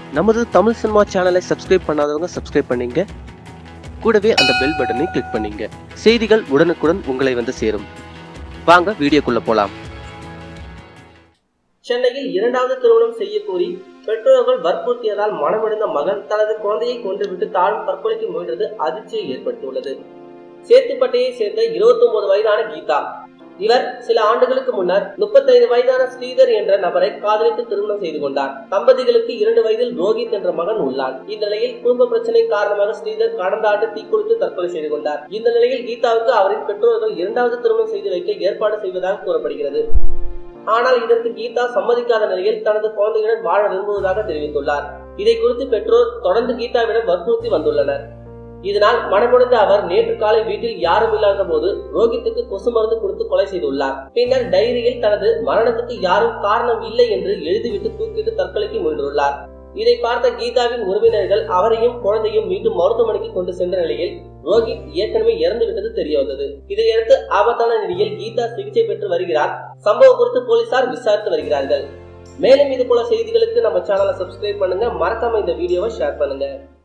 நமது தமிழ் சினிமா சேனலை சப்ஸ்கிரைப் பண்ணாதவங்க சப்ஸ்கிரைப் பண்ணீங்க கூடவே அந்த பெல் பட்டனை கிளிக் பண்ணீங்க செய்திகள் உடனுக்குடன் உங்களை வந்து சேரும் வாங்க வீடியோக்குள்ள போலாம் சென்னையில் இரண்டாவது திருமணம் செய்ய கோரி பெற்றோர்கள் வற்புறுத்தியதால் மனமடைந்த மகன் தனது குழந்தையை கொன்றுவிட்டு தானும் தற்கொலைக்கு முயன்றது அதிர்ச்சியை ஏற்படுத்தியுள்ளது சேத்துப்பட்டையை சேர்ந்த 29 வயதான கீதா இவர் சில ஆண்டுகளுக்கு முன்னர் 35 வயதான ஸ்ரீதர் என்ற நபரை காதலித்து திருமணம் செய்து கொண்டார் தம்பதிகளுக்கு இரண்டு வயதில் ரோஹித் என்ற மகன் உள்ளான் இந்த நிலையில் குடும்ப பிரச்சனை காரணமாக ஸ்ரீதர் கடந்த ஆண்டு தீக்குளித்து தற்கொலை செய்து கொண்டார் இந்த நிலையில் கீதாவுக்கு அவரின் பெற்றோர்கள் இரண்டாவது திருமணம் செய்து வைக்க ஏற்பாடு செய்வதாக கூறப்படுகிறது ஆனால் இதற்கு கீதா சம்மதிக்காத நிலையில் தனது குழந்தையுடன் வாழ விரும்புவதாக தெரிவித்துள்ளார் இதை குறித்து பெற்றோர் தொடர்ந்து கீதாவிடம் வற்புறுத்தி வந்துள்ளனர் இதனால் மனமுடைந்த அவர் நேற்று காலை வீட்டில் யாரும் இல்லாத போது ரோஹித்துக்கு கொசு மருந்து கொடுத்து கொலை செய்துள்ளார் பின்னர் டைரியில் தனது மரணத்துக்கு யாரும் காரணம் இல்லை என்று எழுதிவிட்டு தூக்கிட்டு தற்கொலைக்கு முயன்றுள்ளார் இதை பார்த்த கீதாவின் உறவினர்கள் அவரையும் குழந்தையும் மீண்டும் மருத்துவமனைக்கு கொண்டு சென்ற நிலையில் ரோஹித் ஏற்கனவே இறந்து விட்டது தெரிய வந்தது இதையடுத்து ஆபத்தான நிலையில் கீதா சிகிச்சை பெற்று வருகிறார் சம்பவம் குறித்து போலீசார் விசாரித்து வருகிறார்கள் மேலும் இது போல செய்திகளுக்கு நம்ம சேனலை சப்ஸ்கிரைப் பண்ணுங்க மறக்காம இந்த வீடியோவை ஷேர் பண்ணுங்க